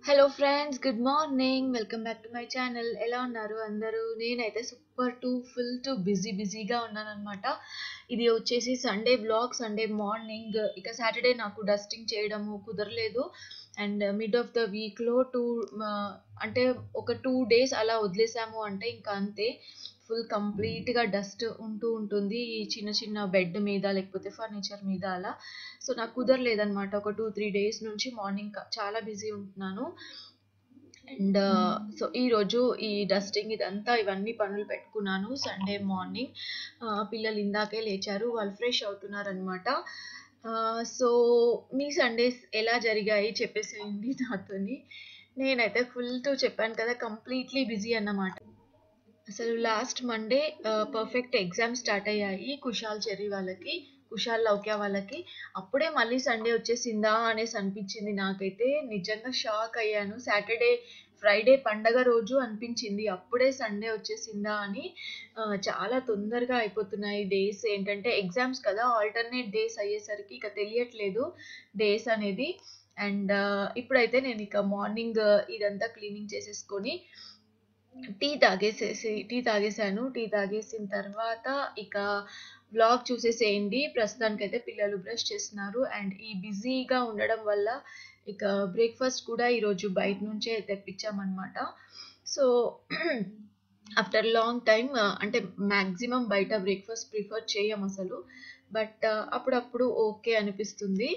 Hello friends good morning welcome back to my channel ఎలా ఉన్నారు అందరూ నేనైతే super to full to busy బిజీగా ఉన్నానన్నమాట ఇది వచ్చేసి సండే బ్లాగ్ సండే మార్నింగ్ ఇక సాటర్డే నాకు డస్టింగ్ చేయడము కుదరలేదు అండ్ మిడ్ ఆఫ్ ద వీక్లో టూ అంటే ఒక టూ డేస్ అలా వదిలేసాము అంటే ఇంకా అంతే ఫుల్ కంప్లీట్గా డస్ట్ ఉంటూ ఉంటుంది ఈ చిన్న చిన్న బెడ్ మీద లేకపోతే ఫర్నిచర్ మీద అలా సో నాకు కుదరలేదనమాట ఒక టూ త్రీ డేస్ నుంచి మార్నింగ్ చాలా బిజీ ఉంటున్నాను అండ్ సో ఈరోజు ఈ డస్టింగ్ ఇదంతా ఇవన్నీ పనులు పెట్టుకున్నాను సండే మార్నింగ్ పిల్లలు ఇందాకే లేచారు వాళ్ళు ఫ్రెష్ అవుతున్నారు అనమాట సో మీ సండేస్ ఎలా జరిగాయి చెప్పేసేయండి నాతోని నేనైతే ఫుల్ టు చెప్పాను కదా కంప్లీట్లీ బిజీ అన్నమాట అసలు last Monday perfect exam start అయ్యాయి కుషాల్ చెర్రీ వాళ్ళకి కుషాల్ లౌక్యా వాళ్ళకి అప్పుడే మళ్ళీ సండే వచ్చేసిందా అనేసి అనిపించింది నాకైతే నిజంగా షాక్ అయ్యాను సాటర్డే ఫ్రైడే పండగ రోజు అనిపించింది అప్పుడే సండే వచ్చేసిందా అని చాలా తొందరగా అయిపోతున్నాయి డేస్ ఏంటంటే ఎగ్జామ్స్ కదా ఆల్టర్నేట్ డేస్ అయ్యేసరికి ఇక తెలియట్లేదు డేస్ అనేది అండ్ ఇప్పుడైతే నేను ఇక మార్నింగ్ ఇదంతా క్లీనింగ్ చేసేసుకొని టీ తాగేసేసి టీ తాగేసాను టీ తాగేసిన తర్వాత ఇక వ్లాగ్ చూసేసేయండి ప్రస్తుతానికైతే పిల్లలు బ్రష్ చేస్తున్నారు అండ్ ఈ బిజీగా ఉండడం వల్ల ఇక బ్రేక్ఫాస్ట్ కూడా ఈరోజు బయట నుంచే తెప్పించామన్నమాట సో ఆఫ్టర్ లాంగ్ టైం అంటే మ్యాక్సిమం బయట బ్రేక్ఫాస్ట్ ప్రిఫర్ చేయం అసలు బట్ అప్పుడప్పుడు ఓకే అనిపిస్తుంది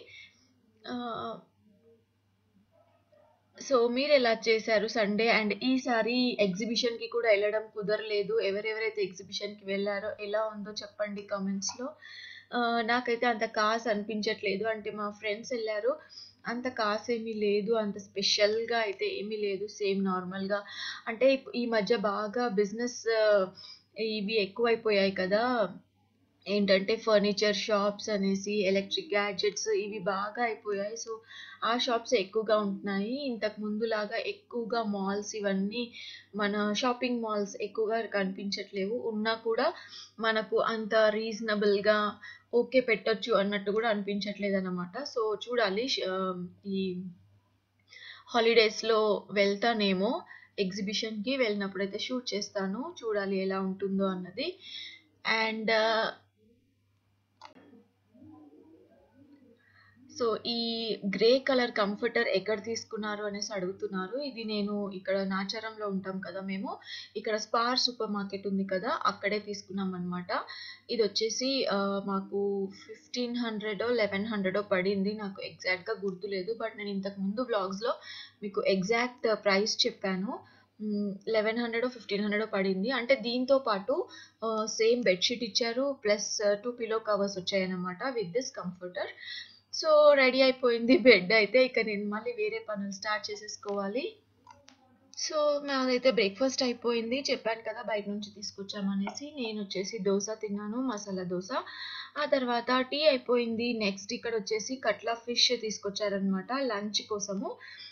సో మీరు ఎలా చేశారు సండే అండ్ ఈసారి ఎగ్జిబిషన్కి కూడా వెళ్ళడం కుదరలేదు ఎవరెవరైతే ఎగ్జిబిషన్కి వెళ్ళారో ఎలా ఉందో చెప్పండి కామెంట్స్లో నాకైతే అంత కాస్ అనిపించట్లేదు అంటే మా ఫ్రెండ్స్ వెళ్ళారు అంత కాస్ ఏమీ లేదు అంత స్పెషల్గా అయితే ఏమీ లేదు సేమ్ నార్మల్గా అంటే ఈ మధ్య బాగా బిజినెస్ ఇవి ఎక్కువైపోయాయి కదా ఏంటంటే ఫర్నిచర్ షాప్స్ అనేసి ఎలక్ట్రిక్ గ్యాడ్జెట్స్ ఇవి బాగా అయిపోయాయి సో ఆ షాప్స్ ఎక్కువగా ఉంటున్నాయి ఇంతకు ముందులాగా ఎక్కువగా మాల్స్ ఇవన్నీ మన షాపింగ్ మాల్స్ ఎక్కువగా కనిపించట్లేవు ఉన్నా కూడా మనకు అంత రీజనబుల్గా ఓకే పెట్టొచ్చు అన్నట్టు కూడా అనిపించట్లేదు అనమాట సో చూడాలి ఈ హాలిడేస్లో వెళ్తానేమో ఎగ్జిబిషన్కి వెళ్ళినప్పుడు అయితే షూట్ చేస్తాను చూడాలి ఎలా ఉంటుందో అన్నది అండ్ సో ఈ గ్రే కలర్ కంఫర్టర్ ఎక్కడ తీసుకున్నారు అనేసి అడుగుతున్నారు ఇది నేను ఇక్కడ నాచారంలో ఉంటాం కదా మేము ఇక్కడ స్పార్ సూపర్ మార్కెట్ ఉంది కదా అక్కడే తీసుకున్నాం అనమాట ఇది వచ్చేసి మాకు ఫిఫ్టీన్ హండ్రెడో లెవెన్ హండ్రెడో పడింది నాకు ఎగ్జాక్ట్గా గుర్తులేదు బట్ నేను ఇంతకు ముందు బ్లాగ్స్లో మీకు ఎగ్జాక్ట్ ప్రైస్ చెప్పాను లెవెన్ హండ్రెడ్ ఫిఫ్టీన్ హండ్రెడ్ పడింది అంటే దీంతో పాటు సేమ్ బెడ్షీట్ ఇచ్చారు ప్లస్ టూ పిలో కవర్స్ వచ్చాయన్నమాట with this comforter so ready అయిపోయింది బెడ్ అయితే ఇక నేను మళ్ళీ వేరే పనులు స్టార్ట్ చేసేసుకోవాలి సో నాదైతే బ్రేక్ఫాస్ట్ అయిపోయింది చెప్పాను కదా బయట నుంచి తీసుకొచ్చామనేసి నేను వచ్చేసి దోశ తిన్నాను మసాలా దోశ ఆ తర్వాత టీ అయిపోయింది నెక్స్ట్ ఇక్కడ వచ్చేసి కట్లా ఫిష్ తీసుకొచ్చారనమాట లంచ్ కోసము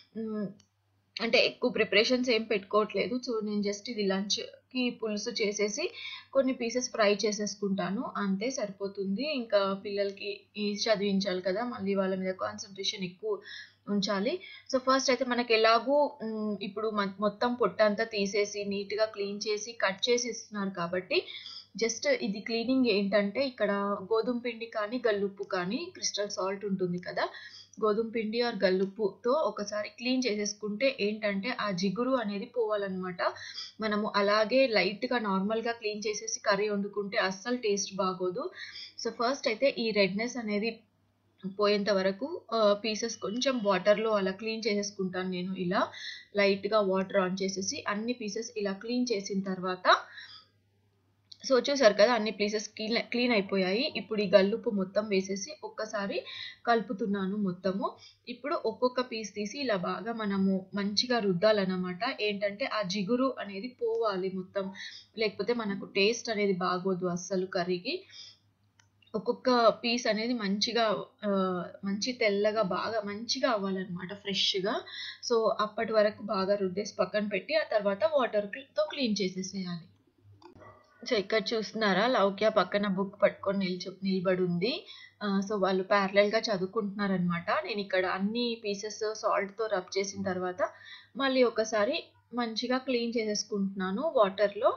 అంటే ఎక్కువ ప్రిపరేషన్స్ ఏం పెట్టుకోవట్లేదు సో నేను జస్ట్ ఇది లంచ్కి పులుసు చేసేసి కొన్ని పీసెస్ ఫ్రై చేసేసుకుంటాను అంతే సరిపోతుంది ఇంకా పిల్లలకి చదివించాలి కదా మళ్ళీ వాళ్ళ మీద కాన్సన్ట్రేషన్ ఎక్కువ ఉంచాలి సో ఫస్ట్ అయితే మనకి ఎలాగూ ఇప్పుడు మొత్తం పొట్టంతా తీసేసి నీట్గా క్లీన్ చేసి కట్ చేసి ఇస్తున్నారు కాబట్టి జస్ట్ ఇది క్లీనింగ్ ఏంటంటే ఇక్కడ గోధుమ పిండి కానీ గల్లుప్పు కానీ క్రిస్టల్ సాల్ట్ ఉంటుంది కదా గోధుమ పిండి ఆర్ గల్లుప్పుతో ఒకసారి క్లీన్ చేసేసుకుంటే ఏంటంటే ఆ జిగురు అనేది పోవాలన్నమాట మనము అలాగే లైట్గా నార్మల్గా క్లీన్ చేసేసి కర్రీ వండుకుంటే అస్సలు టేస్ట్ బాగోదు సో ఫస్ట్ అయితే ఈ రెడ్నెస్ అనేది పోయేంత వరకు పీసెస్ కొంచెం వాటర్లో అలా క్లీన్ చేసేసుకుంటాను నేను ఇలా లైట్గా వాటర్ ఆన్ చేసేసి అన్ని పీసెస్ ఇలా క్లీన్ చేసిన తర్వాత సో చూసారు కదా అన్ని ప్లేసెస్ క్లీన్ క్లీన్ అయిపోయాయి ఇప్పుడు ఈ గల్లుపు మొత్తం వేసేసి ఒక్కసారి కలుపుతున్నాను మొత్తము ఇప్పుడు ఒక్కొక్క పీస్ తీసి ఇలా బాగా మనము మంచిగా రుద్దాలన్నమాట ఏంటంటే ఆ జిగురు అనేది పోవాలి మొత్తం లేకపోతే మనకు టేస్ట్ అనేది బాగోదు అస్సలు కర్రీకి ఒక్కొక్క పీస్ అనేది మంచిగా మంచి తెల్లగా బాగా మంచిగా అవ్వాలన్నమాట ఫ్రెష్గా సో అప్పటి వరకు బాగా రుద్దేసి పక్కన పెట్టి ఆ తర్వాత వాటర్తో క్లీన్ చేసేసేయాలి సో ఇక్కడ చూస్తున్నారా లౌక్య పక్కన బుక్ పట్టుకొని నిల్చు నిలబడి ఉంది ఆ, సో వాళ్ళు ప్యారలల్ గా చదువుకుంటున్నారనమాట నేను ఇక్కడ అన్ని పీసెస్ సాల్ట్ తో రబ్ చేసిన తర్వాత మళ్ళీ ఒకసారి మంచిగా క్లీన్ చేసేసుకుంటున్నాను వాటర్ లో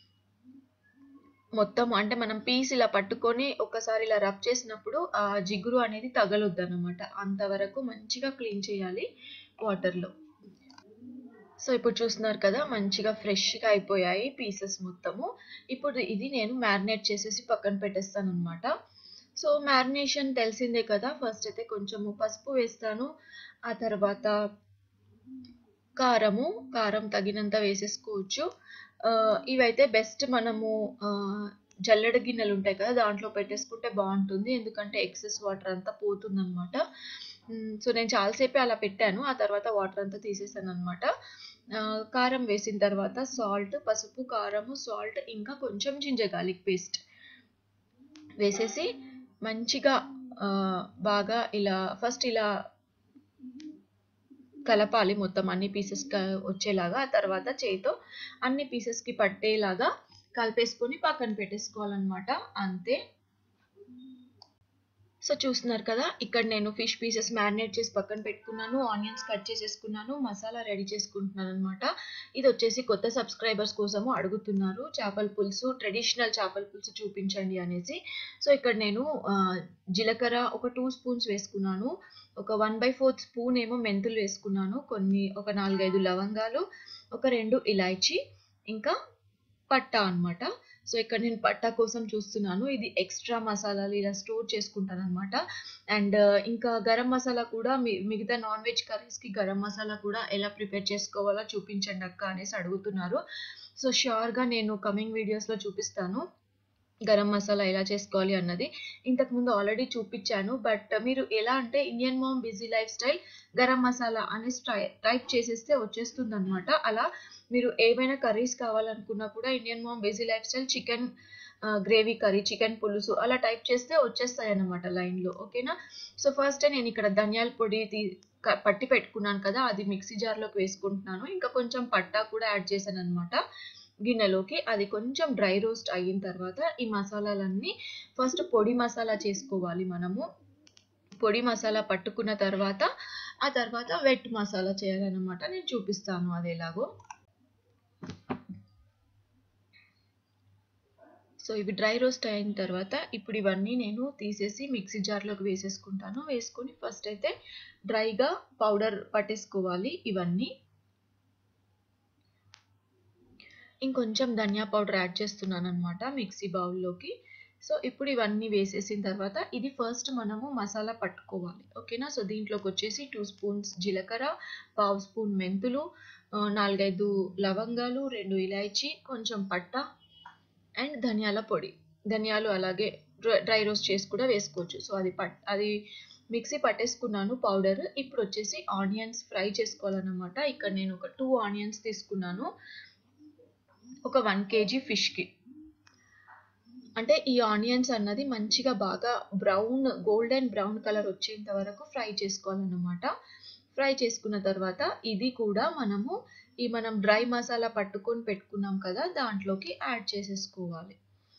మొత్తం అంటే మనం పీస్ ఇలా పట్టుకొని ఒకసారి ఇలా రబ్ చేసినప్పుడు ఆ జిగురు అనేది తగలొద్దు అనమాట అంతవరకు మంచిగా క్లీన్ చేయాలి వాటర్ లో సో ఇప్పుడు చూస్తున్నారు కదా మంచిగా ఫ్రెష్గా అయిపోయాయి పీసెస్ మొత్తము ఇప్పుడు ఇది నేను మ్యారినేట్ చేసేసి పక్కన పెట్టేస్తాను అనమాట సో మ్యారినేషన్ తెలిసిందే కదా ఫస్ట్ అయితే కొంచెము పసుపు వేస్తాను ఆ తర్వాత కారము కారం తగినంత వేసేసుకోవచ్చు ఆ, ఇవైతే బెస్ట్ మనము ఆ, జల్లెడ గిన్నెలు ఉంటాయి కదా దాంట్లో పెట్టేసుకుంటే బాగుంటుంది ఎందుకంటే ఎక్సెస్ వాటర్ అంతా పోతుంది అనమాట సో నేను చాలాసేపే అలా పెట్టాను ఆ తర్వాత వాటర్ అంతా తీసేసాను అనమాట కారం వేసిన తర్వాత సాల్ట్ పసుపు కారము సాల్ట్ ఇంకా కొంచెం జింజర్ గార్లిక్ పేస్ట్ వేసేసి మంచిగా ఆ, బాగా ఇలా ఫస్ట్ ఇలా కలపాలి మొత్తం అన్ని పీసెస్ వచ్చేలాగా ఆ తర్వాత చేయితో అన్ని పీసెస్ కి పట్టేలాగా కలిపేసుకొని పక్కన పెట్టేసుకోవాలన్నమాట అంతే సో చూస్తున్నారు కదా ఇక్కడ నేను ఫిష్ పీసెస్ మ్యారినేట్ చేసి పక్కన పెట్టుకున్నాను ఆనియన్స్ కట్ చేసేసుకున్నాను మసాలా రెడీ చేసుకుంటున్నాను అనమాట ఇది వచ్చేసి కొత్త సబ్స్క్రైబర్స్ కోసము అడుగుతున్నారు చేపల పులుసు ట్రెడిషనల్ చేపల పులుసు చూపించండి అనేసి సో ఇక్కడ నేను ఆ, జీలకర్ర ఒక టూ స్పూన్స్ వేసుకున్నాను ఒక వన్ బై ఫోర్త్ స్పూన్ ఏమో మెంతులు వేసుకున్నాను కొన్ని ఒక నాలుగైదు లవంగాలు ఒక రెండు ఇలాచి ఇంకా పట్టా అన్నమాట సో ఇక్కడ నేను పట్టా కోసం చూస్తున్నాను ఇది ఎక్స్ట్రా మసాలాలు ఇలా స్టోర్ చేసుకుంటాను అనమాట అండ్ ఇంకా గరం మసాలా కూడా మి మిగతా నాన్ వెజ్ కర్రీస్కి గరం మసాలా కూడా ఎలా ప్రిపేర్ చేసుకోవాలో చూపించండి అక్క అనేసి అడుగుతున్నారు సో ష్యూర్గా నేను కమింగ్ వీడియోస్లో చూపిస్తాను గరం మసాలా ఎలా చేసుకోవాలి అన్నది ఇంతకు ముందు ఆల్రెడీ చూపించాను బట్ మీరు ఎలా అంటే Indian mom busy life lifestyle garam masala అనేసి టై టైప్ చేసేస్తే వచ్చేస్తుంది అనమాట అలా మీరు ఏమైనా కర్రీస్ కావాలనుకున్నా కూడా Indian mom busy life style chicken gravy curry chicken పులుసు అలా టైప్ చేస్తే వచ్చేస్తాయి అన్నమాట లైన్లో ఓకేనా సో ఫస్ట్ నేను ఇక్కడ ధనియాల పొడి తీ క- పట్టి పెట్టుకున్నాను కదా అది మిక్సీ జార్లోకి వేసుకుంటున్నాను ఇంకా కొంచెం పట్టా కూడా యాడ్ చేశాను అనమాట గిన్నెలోకి అది కొంచెం డ్రై రోస్ట్ అయిన తర్వాత ఈ మసాలాలన్నీ ఫస్ట్ పొడి మసాలా చేసుకోవాలి మనము పొడి మసాలా పట్టుకున్న తర్వాత ఆ తర్వాత వెట్ మసాలా చేయాలన్నమాట నేను చూపిస్తాను అది ఎలాగో సో ఇవి డ్రై రోస్ట్ అయిన తర్వాత ఇప్పుడు ఇవన్నీ నేను తీసేసి మిక్సీ జార్లోకి వేసేసుకుంటాను వేసుకొని ఫస్ట్ అయితే డ్రైగా పౌడర్ పట్టేసుకోవాలి ఇవన్నీ ఇంకొంచెం ధనియా పౌడర్ యాడ్ చేస్తున్నాను అనమాట మిక్సీ బౌల్లోకి సో ఇప్పుడు ఇవన్నీ వేసేసిన తర్వాత ఇది ఫస్ట్ మనము మసాలా పట్టుకోవాలి ఓకేనా సో దీంట్లోకి వచ్చేసి టూ స్పూన్స్ జీలకర్ర పావు స్పూన్ మెంతులు ఆ, నాలుగైదు లవంగాలు రెండు ఇలాచి కొంచెం పట్ట అండ్ ధనియాల పొడి ధనియాలు అలాగే డ్రై- డ్రై రోస్ట్ చేసి కూడా వేసుకోవచ్చు సో అది పట్ అది మిక్సీ పట్టేసుకున్నాను పౌడర్ ఇప్పుడు వచ్చేసి ఆనియన్స్ ఫ్రై చేసుకోవాలన్నమాట ఇక్కడ నేను ఒక టూ ఆనియన్స్ తీసుకున్నాను ఒక వన్ కేజీ ఫిష్కి అంటే ఈ ఆనియన్స్ అన్నది మంచిగా బాగా బ్రౌన్ గోల్డెన్ బ్రౌన్ కలర్ వచ్చేంత వరకు ఫ్రై చేసుకోవాలన్నమాట ఫ్రై చేసుకున్న తర్వాత ఇది కూడా మనము ఈ మనం డ్రై మసాలా పట్టుకొని పెట్టుకున్నాం కదా దాంట్లోకి యాడ్ చేసేసుకోవాలి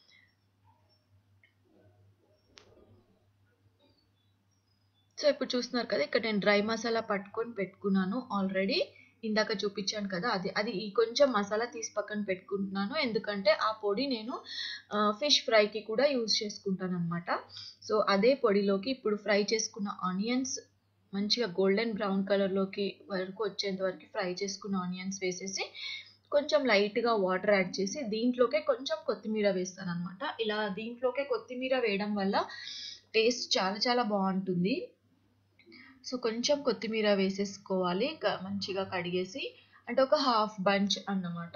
సో ఇప్పుడు చూస్తున్నారు కదా ఇక్కడ నేను డ్రై మసాలా పట్టుకొని పెట్టుకున్నాను ఆల్రెడీ ఇందాక చూపించాను కదా అది అది ఈ కొంచెం మసాలా తీసి పక్కన పెట్టుకుంటున్నాను ఎందుకంటే ఆ పొడి నేను ఫిష్ ఫ్రైకి కూడా యూజ్ చేసుకుంటాను అనమాట సో అదే పొడిలోకి ఇప్పుడు ఫ్రై చేసుకున్న ఆనియన్స్ మంచిగా గోల్డెన్ బ్రౌన్ కలర్లోకి వరకు వచ్చేంత వరకు ఫ్రై చేసుకున్న ఆనియన్స్ వేసేసి కొంచెం లైట్గా వాటర్ యాడ్ చేసి దీంట్లోకే కొంచెం కొత్తిమీర వేస్తాను అనమాట ఇలా దీంట్లోకే కొత్తిమీర వేయడం వల్ల టేస్ట్ చాలా చాలా బాగుంటుంది సో కొంచెం కొత్తిమీర వేసేసుకోవాలి క- మంచిగా కడిగేసి అంటే ఒక హాఫ్ బంచ్ అన్నమాట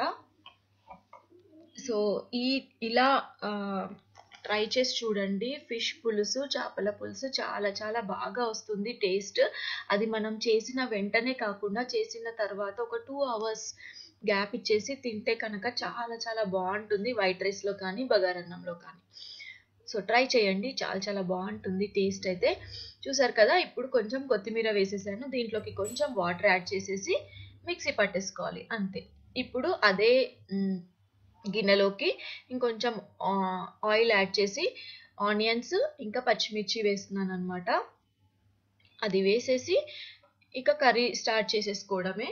సో ఈ ఇలా ట్రై చేసి చూడండి ఫిష్ పులుసు చేపల పులుసు చాలా చాలా బాగా వస్తుంది టేస్ట్ అది మనం చేసిన వెంటనే కాకుండా చేసిన తర్వాత ఒక టూ అవర్స్ గ్యాప్ ఇచ్చేసి తింటే కనుక చాలా చాలా బాగుంటుంది వైట్ రైస్లో కానీ బగారన్నంలో కానీ సో ట్రై చేయండి చాలా చాలా బాగుంటుంది టేస్ట్ అయితే చూసారు కదా ఇప్పుడు కొంచెం కొత్తిమీర వేసేసాను దీంట్లోకి కొంచెం వాటర్ యాడ్ చేసేసి మిక్సీ పట్టేసుకోవాలి అంతే ఇప్పుడు అదే మ్, గిన్నెలోకి ఇంకొంచెం ఆ, ఆయిల్ యాడ్ చేసి ఆనియన్స్ ఇంకా పచ్చిమిర్చి వేస్తున్నాను అనమాట అది వేసేసి ఇక కర్రీ స్టార్ట్ చేసేసుకోవడమే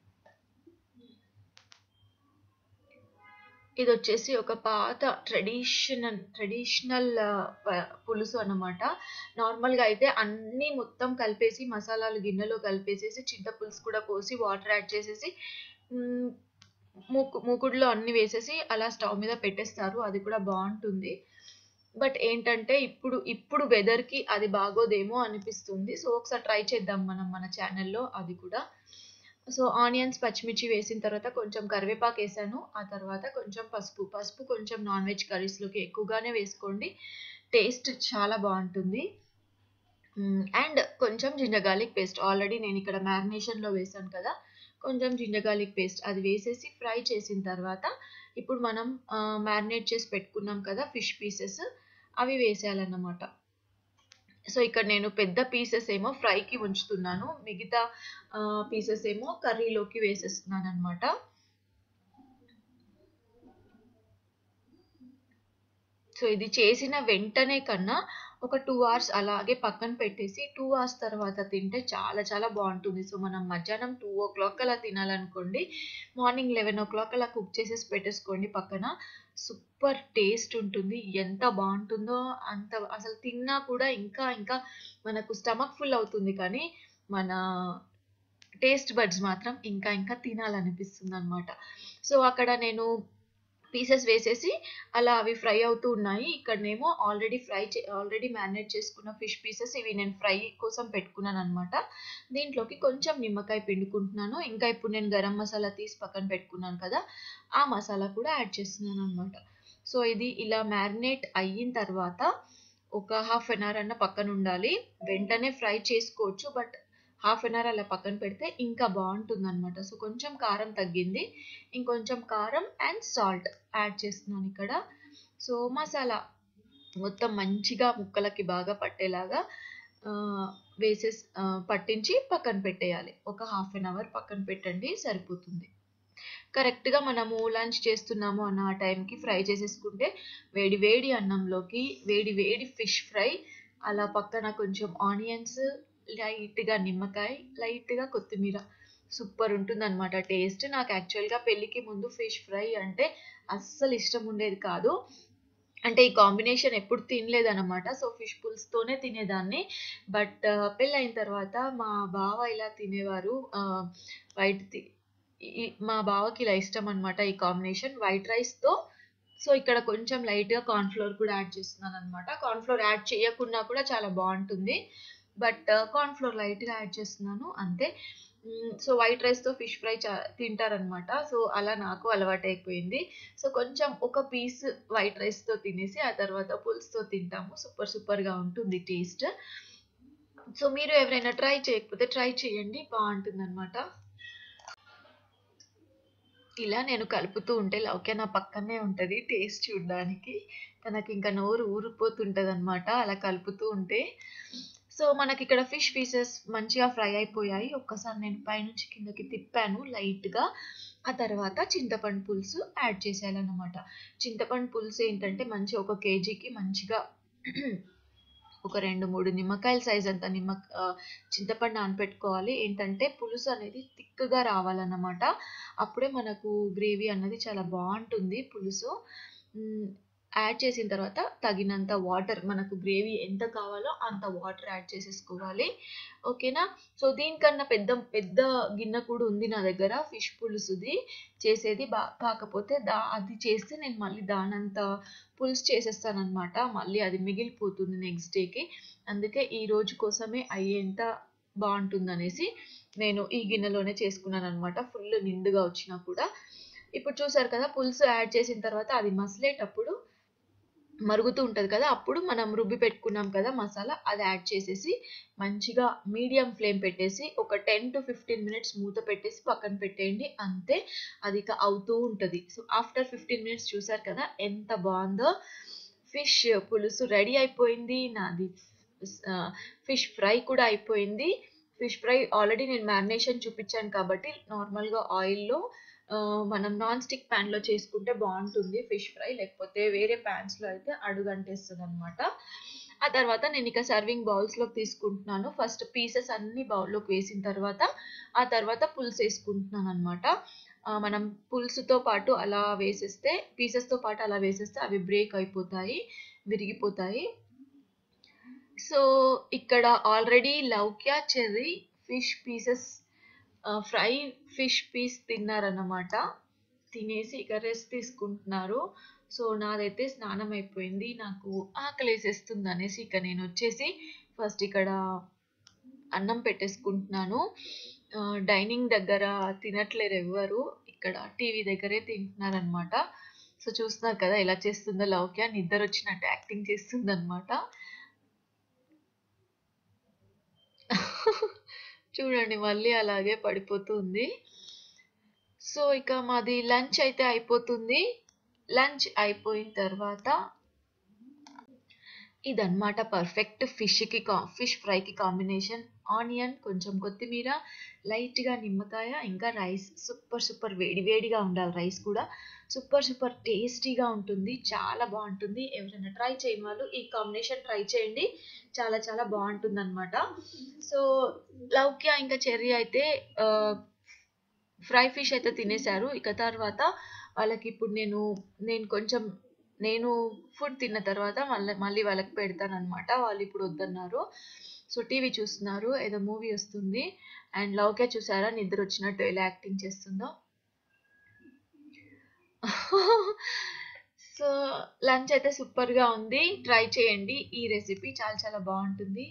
ఇది వచ్చేసి ఒక పాత ట్రెడిషనల్ ట్రెడిషనల్ పులుసు అన్నమాట నార్మల్గా అయితే అన్నీ మొత్తం కలిపేసి మసాలాలు గిన్నెలో కలిపేసేసి చింత పులుసు కూడా పోసి వాటర్ యాడ్ చేసేసి మ్, మూకు మూకుడులో అన్ని వేసేసి అలా స్టవ్ మీద పెట్టేస్తారు అది కూడా బాగుంటుంది బట్ ఏంటంటే ఇప్పుడు ఇప్పుడు వెదర్కి అది బాగోదేమో అనిపిస్తుంది సో ఒకసారి ట్రై చేద్దాం మనం మన ఛానల్లో అది కూడా సో ఆనియన్స్ పచ్చిమిర్చి వేసిన తర్వాత కొంచెం కరివేపాకు వేసాను ఆ తర్వాత కొంచెం పసుపు పసుపు కొంచెం నాన్ వెజ్ కర్రీస్లోకి ఎక్కువగానే వేసుకోండి టేస్ట్ చాలా బాగుంటుంది అండ్ కొంచెం జింజర్ గార్లిక్ పేస్ట్ ఆల్రెడీ నేను ఇక్కడ మ్యారినేషన్లో వేసాను కదా కొంచెం జింజర్ గార్లిక్ పేస్ట్ అది వేసేసి ఫ్రై చేసిన తర్వాత ఇప్పుడు మనం మ్యారినేట్ చేసి పెట్టుకున్నాం కదా ఫిష్ పీసెస్ అవి వేసేయాలన్నమాట సో ఇక్కడ నేను పెద్ద పీసెస్ ఏమో ఫ్రైకి ఉంచుతున్నాను మిగతా పీసెస్ ఏమో కర్రీలోకి వేసేస్తున్నాను అనమాట సో ఇది చేసిన వెంటనే కన్నా ఒక టూ అవర్స్ అలాగే పక్కన పెట్టేసి టూ అవర్స్ తర్వాత తింటే చాలా చాలా బాగుంటుంది సో మనం మధ్యాహ్నం టూ ఓ క్లాక్ అలా తినాలనుకోండి మార్నింగ్ లెవెన్ ఓ క్లాక్ అలా కుక్ చేసేసి పెట్టేసుకోండి పక్కన సూపర్ టేస్ట్ ఉంటుంది ఎంత బాగుంటుందో అంత అసలు తిన్నా కూడా ఇంకా ఇంకా మనకు స్టమక్ ఫుల్ అవుతుంది కానీ మన టేస్ట్ బడ్స్ మాత్రం ఇంకా ఇంకా తినాలనిపిస్తుంది అనమాట సో అక్కడ నేను పీసెస్ వేసేసి అలా అవి ఫ్రై అవుతూ ఉన్నాయి ఇక్కడనేమో ఆల్రెడీ ఫ్రై చే ఆల్రెడీ మ్యారినేట్ చేసుకున్న ఫిష్ పీసెస్ ఇవి నేను ఫ్రై కోసం పెట్టుకున్నాను అనమాట దీంట్లోకి కొంచెం నిమ్మకాయ పిండుకుంటున్నాను ఇంకా ఇప్పుడు నేను గరం మసాలా తీసి పక్కన పెట్టుకున్నాను కదా ఆ మసాలా కూడా యాడ్ చేస్తున్నాను అనమాట సో ఇది ఇలా మ్యారినేట్ అయిన తర్వాత ఒక హాఫ్ అన్ అవర్ అన్న పక్కన ఉండాలి వెంటనే ఫ్రై చేసుకోవచ్చు బట్ హాఫ్ అన్ అవర్ అలా పక్కన పెడితే ఇంకా బాగుంటుంది అనమాట సో కొంచెం కారం తగ్గింది ఇంకొంచెం కారం అండ్ సాల్ట్ యాడ్ చేస్తున్నాను ఇక్కడ సో మసాలా మొత్తం మంచిగా ముక్కలకి బాగా పట్టేలాగా వేసేసి పట్టించి పక్కన పెట్టేయాలి ఒక హాఫ్ అన్ అవర్ పక్కన పెట్టండి సరిపోతుంది కరెక్ట్గా మనము లంచ్ చేస్తున్నాము అన్న ఆ టైంకి ఫ్రై చేసేసుకుంటే వేడి వేడి అన్నంలోకి వేడి వేడి ఫిష్ ఫ్రై అలా పక్కన కొంచెం ఆనియన్స్ లైట్గా నిమ్మకాయ లైట్గా కొత్తిమీర సూపర్ ఉంటుంది అనమాట టేస్ట్ నాకు యాక్చువల్గా పెళ్ళికి ముందు ఫిష్ ఫ్రై అంటే అస్సలు ఇష్టం ఉండేది కాదు అంటే ఈ కాంబినేషన్ ఎప్పుడు తినలేదన్నమాట సో ఫిష్ పులుసుతోనే తినేదాన్ని బట్ పెళ్ళైన తర్వాత మా బావ ఇలా తినేవారు వైట్ మా బావకి ఇలా ఇష్టం అనమాట ఈ కాంబినేషన్ వైట్ రైస్తో సో ఇక్కడ కొంచెం లైట్గా కార్న్ఫ్లోర్ కూడా యాడ్ చేస్తున్నాను అనమాట కార్న్ఫ్లోర్ యాడ్ చేయకుండా కూడా చాలా బాగుంటుంది బట్ కార్న్ఫ్లోర్ లైట్గా యాడ్ చేస్తున్నాను అంతే సో వైట్ రైస్తో ఫిష్ ఫ్రై చా తింటారనమాట సో అలా నాకు అలవాటు అయిపోయింది సో కొంచెం ఒక పీస్ వైట్ రైస్తో తినేసి ఆ తర్వాత పులుసుతో తింటాము సూపర్ సూపర్గా ఉంటుంది టేస్ట్ సో మీరు ఎవరైనా ట్రై చేయకపోతే ట్రై చేయండి బాగుంటుంది అనమాట ఇలా నేను కలుపుతూ ఉంటే లౌక్య నా పక్కనే ఉంటుంది టేస్ట్ చూడడానికి తనకి ఇంకా నోరు ఊరిపోతుంటుంది అనమాట అలా కలుపుతూ ఉంటే సో మనకి ఇక్కడ ఫిష్ పీసెస్ మంచిగా ఫ్రై అయిపోయాయి ఒక్కసారి నేను పైనుంచి కిందకి తిప్పాను లైట్గా ఆ తర్వాత చింతపండు పులుసు యాడ్ చేసేయాలన్నమాట చింతపండు పులుసు ఏంటంటే మంచి ఒక కేజీకి మంచిగా ఒక రెండు మూడు నిమ్మకాయల సైజ్ అంత నిమ్మ చింతపండు నానపెట్టుకోవాలి ఏంటంటే పులుసు అనేది థిక్గా రావాలన్నమాట అప్పుడే మనకు గ్రేవీ అన్నది చాలా బాగుంటుంది పులుసు యాడ్ చేసిన తర్వాత తగినంత వాటర్ మనకు గ్రేవీ ఎంత కావాలో అంత వాటర్ యాడ్ చేసేసుకోవాలి ఓకేనా సో దీనికన్నా పెద్ద పెద్ద గిన్నె కూడా ఉంది నా దగ్గర ఫిష్ పులుసుది చేసేది బా కాకపోతే దా అది చేస్తే నేను మళ్ళీ దానంత పులుసు చేసేస్తాను అనమాట మళ్ళీ అది మిగిలిపోతుంది నెక్స్ట్ డేకి అందుకే ఈ రోజు కోసమే అయ్యేంత బాగుంటుందనేసి నేను ఈ గిన్నెలోనే చేసుకున్నాను అనమాట ఫుల్ నిండుగా వచ్చినా కూడా ఇప్పుడు చూసారు కదా పులుసు యాడ్ చేసిన తర్వాత అది మసలేటప్పుడు మరుగుతూ ఉంటుంది కదా అప్పుడు మనం రుబ్బి పెట్టుకున్నాం కదా మసాలా అది యాడ్ చేసేసి మంచిగా మీడియం ఫ్లేమ్ పెట్టేసి ఒక టెన్ టు ఫిఫ్టీన్ మినిట్స్ మూత పెట్టేసి పక్కన పెట్టేయండి అంతే అది ఇక అవుతూ ఉంటుంది సో ఆఫ్టర్ ఫిఫ్టీన్ మినిట్స్ చూసారు కదా ఎంత బాగుందో ఫిష్ పులుసు రెడీ అయిపోయింది నాది ఫిష్ ఫ్రై కూడా అయిపోయింది ఫిష్ ఫ్రై ఆల్రెడీ నేను మ్యారినేషన్ చూపించాను కాబట్టి నార్మల్గా ఆయిల్లో ఆహ్, మనం నాన్ స్టిక్ ప్యాన్‌లో చేసుకుంటే బావుంటుంది ఫిష్ ఫ్రై. లేకపోతే వేరే ప్యాన్స్‌లో అయితే అడుగంటేస్తదనమాట. ఆ తర్వాత నేనిక సర్వింగ్ బౌల్స్‌లోకి తీసుకుంటున్నాను. ఫస్ట్ పీసెస్ అన్నీ బౌల్‌లోకి వేసిన తర్వాత, ఆ తర్వాత పులుసేసుకుంటున్నాననమాట. ఆహ్, మనం పులుసుతో పాటు అలా వేసేస్తే పీసెస్‌తో పాటు అలా వేసేస్తే అవి బ్రేక్ అయిపోతాయి. విరిగిపోతాయి. సో, ఇక్కడ already Loukya, Cherry fish pieces ah, fry fish piece తిన్నారన్నమాట. తినేసి ఇక రెస్ట్ తీసుకుంటున్నారు. సో, నాదైతే స్నానం అయిపోయింది. నాకు ఆకలేసేస్తుందనేసి ఇక నేనొచ్చేసి ఫస్ట్ ఇక్కడ అన్నం పెట్టేసుకుంటున్నాను. ఆహ్, డైనింగ్ దగ్గర తినట్లేరెవ్వరు. ఇక్కడ టీవీ దగ్గరే తింటున్నారనమాట. సో, చూస్తున్నారు కదా ఎలా చేస్తుందో లౌక్య నిద్రొచ్చినట్టు యాక్టింగ్ చేస్తుందనమాట. చూడండి మళ్ళీ అలాగే పడిపోతూ ఉంది. సో, ఇక మాది లంచ్ అయితే అయిపోతుంది. లంచ్ అయిపోయిన తర్వాత ఇదన్నమాట పర్ఫెక్ట్ ఫిష్‌కి కా ఫిష్ ఫ్రైకి కాంబినేషన్. ఆనియన్, కొంచెం కొత్తిమీర, లైట్‌గా నిమ్మకాయ, ఇంకా రైస్. సూపర్ సూపర్ వేడి వేడిగా ఉండాలి రైస్ కూడా. సూపర్ సూపర్ టేస్టీగా ఉంటుంది. చాలా బావుంటుంది. ఎవరైనా ట్రై చేయని వాళ్ళు ఈ కాంబినేషన్ ట్రై చేయండి. చాలా చాలా బావుంటుందనమాట. సో, లౌక్య ఇంకా చెర్రీ అయితే ఆహ్, ఫ్రై ఫిష్ అయితే తినేసారు. ఇక తర్వాత వాళ్ళకిప్పుడు నేను నేను కొంచెం నేను ఫుడ్ తిన్న తర్వాత మళ్ళ మళ్ళీ వాళ్ళకి పెడతాననమాట. వాళ్ళిప్పుడు వద్దన్నారు. సో, టీవీ చూస్తున్నారు. ఏదో మూవీ వస్తుంది. అండ్ లౌక్య చూసారా నిద్రొచ్చినట్టు ఎలా యాక్టింగ్ చేస్తుందో. సో, లంచ్ అయితే సూపర్‌గా ఉంది. ట్రై చేయండి. ఈ రెసిపీ చాలా చాలా బావుంటుంది.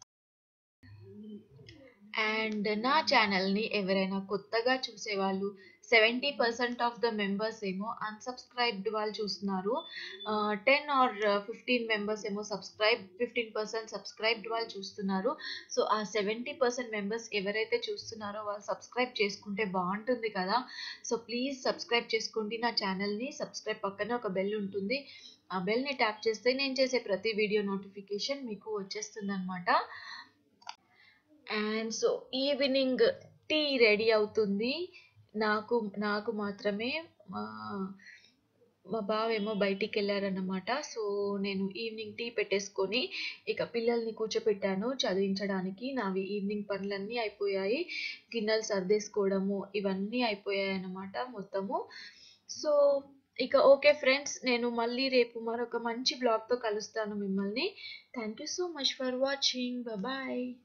అండ్ నా ఛానెల్‌ని ఎవరైనా కొత్తగా చూసేవాళ్ళు 70% ఆఫ్ ద మెంబర్స్ ఏమో అన్‌సబ్‌స్క్రైబ్డ్ వాళ్ళు చూస్తున్నారు. ఆహ్, 10 ఆర్ 15 మెంబర్స్ ఏమో సబ్‌స్క్రైబ్ 15% సబ్‌స్క్రైబ్డ్ వాళ్ళు చూస్తున్నారు. సో, ఆ 70% మెంబర్స్ ఎవరైతే చూస్తున్నారో వాళ్ళు సబ్‌స్క్రైబ్ చేసుకుంటే బావుంటుంది కదా! సో, ప్లీజ్ సబ్‌స్క్రైబ్ చేసుకోండి నా ఛానెల్‌ని. సబ్‌స్క్రైబ్ పక్కనే ఒక బెల్ ఉంటుంది. ఆ బెల్‌ని ట్యాప్ చేస్తే నేను చేసే ప్రతి వీడియో నోటిఫికేషన్ మీకు వచ్చేస్తుందనమాట. And so, evening tea ready అవుతుంది. నాకు నాకు మాత్రమే మా మా బావేమో బయటికెళ్లారన్నమాట. సో, నేను ఈవినింగ్ టీ పెట్టేసుకొని ఇక పిల్లల్ని కూర్చోపెట్టాను చదివించడానికి. నావి ఈవినింగ్ పనులన్నీ అయిపోయాయి. గిన్నెలు సర్దేసుకోవడము ఇవన్నీ అయిపోయాయన్నమాట మొత్తము. సో, ఇక ఓకే ఫ్రెండ్స్. నేను మళ్ళీ రేపు మరొక మంచి వ్లాగ్‌తో కలుస్తాను మిమ్మల్ని. Thank you so much for watching. Bye bye.